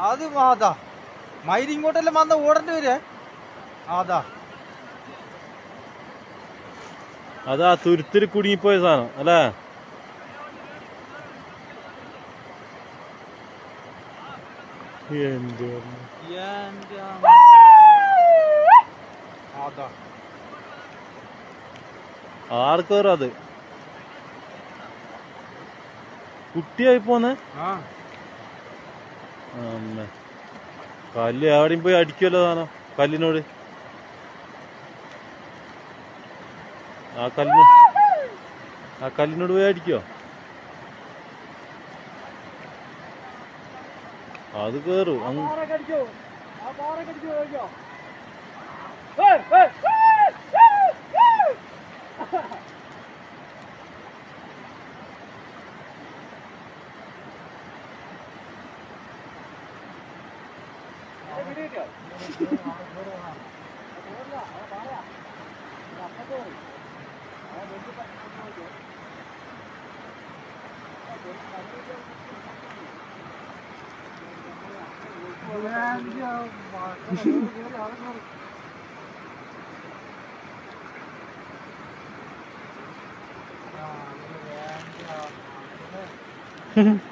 അത് അതാ മയില് ഇങ്ങോട്ടെല്ലാം വന്ന ഓടേണ്ടി വരേ അതാ അതാ തുരുത്തിൽ കുടുങ്ങിപ്പോയ സാധനം അല്ലേ എന്ത് എന്റെ അതാ ആർക്കേറും അത് കുട്ടിയായി പോന്നെ ആ അമ്മേ കല്ല് എവിടെയും പോയി അടിക്കുമല്ലോ സാധനം കല്ലിനോട് ആ കല്ലിന് ആ കല്ലിനോട് പോയി അടിക്കോ അത് കേറും അങ്ങ് ആ